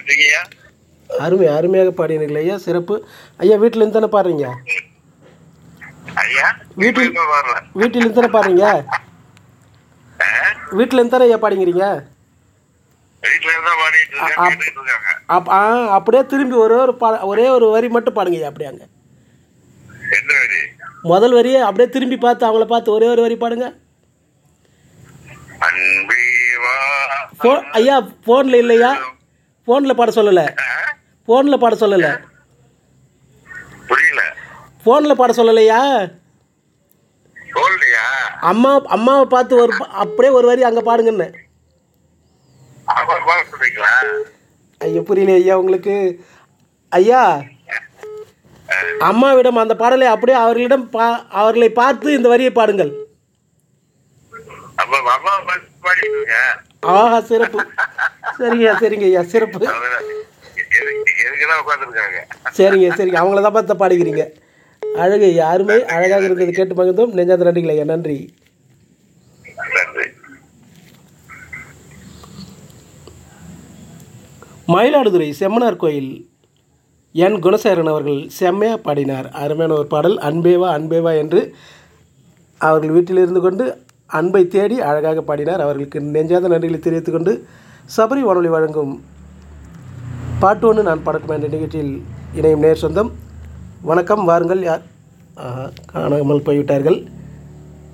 நன்றிங்கய்யா அருமை அருமையாக பாடினீர்கள் ஐயா சிறப்பு ஐயா வீட்டில் இருந்து தானே பாடுறீங்க ஐயா வீட்டில் இப்ப வரல வீட்டில் இருந்து தானே பாடுறீங்க வீட்டில் இருந்து தானே ஐயா பாடிங்கிறீங்க வீட்டுல இருந்தா பாடிட்டு இருக்காங்க அப்- கேட்டுட்டு இருக்காங்க அப் ஆ அப்படியே திரும்பி ஒரே ஒரு பா ஒரே ஒரு வரி மட்டும் பாடுங்க ஐயா அப்படியே அங்கே என்ன வரி முதல் வரியே அப்படியே திரும்பி பார்த்து அவங்கள பார்த்து ஒரே ஒரு வரி பாடுங்க அன்பே வா ஃபோ ஐயா ஃபோனில் இல்லையா ஃபோனில் பாட சொல்லலை ஆ? ஃபோனில் பாட சொல்லலை புரியல ஃபோனில் பாட சொல்லலையா சொல்லியா அம்மா அம்மாவை பார்த்து ஒரு பா- அப்படியே ஒரு வரி அங்கே பாடுங்கன்னு அவங்க பாட சொல்றீங்களா ஐயா புரியல ஐயா உங்களுக்கு ஐயா அம்மாவிடம் அந்த பாடலை அப்படியே அவர்களிடம் பா அவர்களை பார்த்து இந்த வரியை பாடுங்கள் அப்ப அம்மா பாட்டு பாடிட்டு இருக்க ஆஹா சிறப்பு சரிங்க சரிங்க ஐயா சிறப்பு அதுதான். எதுக்கு எதுக்குதான் உட்காந்துருக்காங்க சரிங்க சரிங்க அவங்கள தான் பார்த்து பாடுகிறீங்க அழகு ஐயா அருமை அழகாக இருந்தது கேட்டு மகிழ்ந்தோம் நெஞ்சாந்த நன்றிகள் ஐயா நன்றி நன்றி மயிலாடுதுறை செம்மனார் கோயில் என் குணசேகரன் அவர்கள் செம்மையாக பாடினார் அருமையான ஒரு பாடல் அன்பேவா அன்பேவா என்று அவர்கள் வீட்டில் இருந்து கொண்டு அன்பை தேடி அழகாக பாடினார் அவர்களுக்கு நெஞ்சாத நன்றிகளை தெரிவித்துக் கொண்டு சபரி வானொலி வழங்கும் பாட்டு ஒன்று நான் படக்கும் என்ற நிகழ்ச்சியில் இணையும் நேர் சொந்தம் வணக்கம் வாருங்கள் யார் ஆஹா, காணாமல் போய்விட்டார்கள்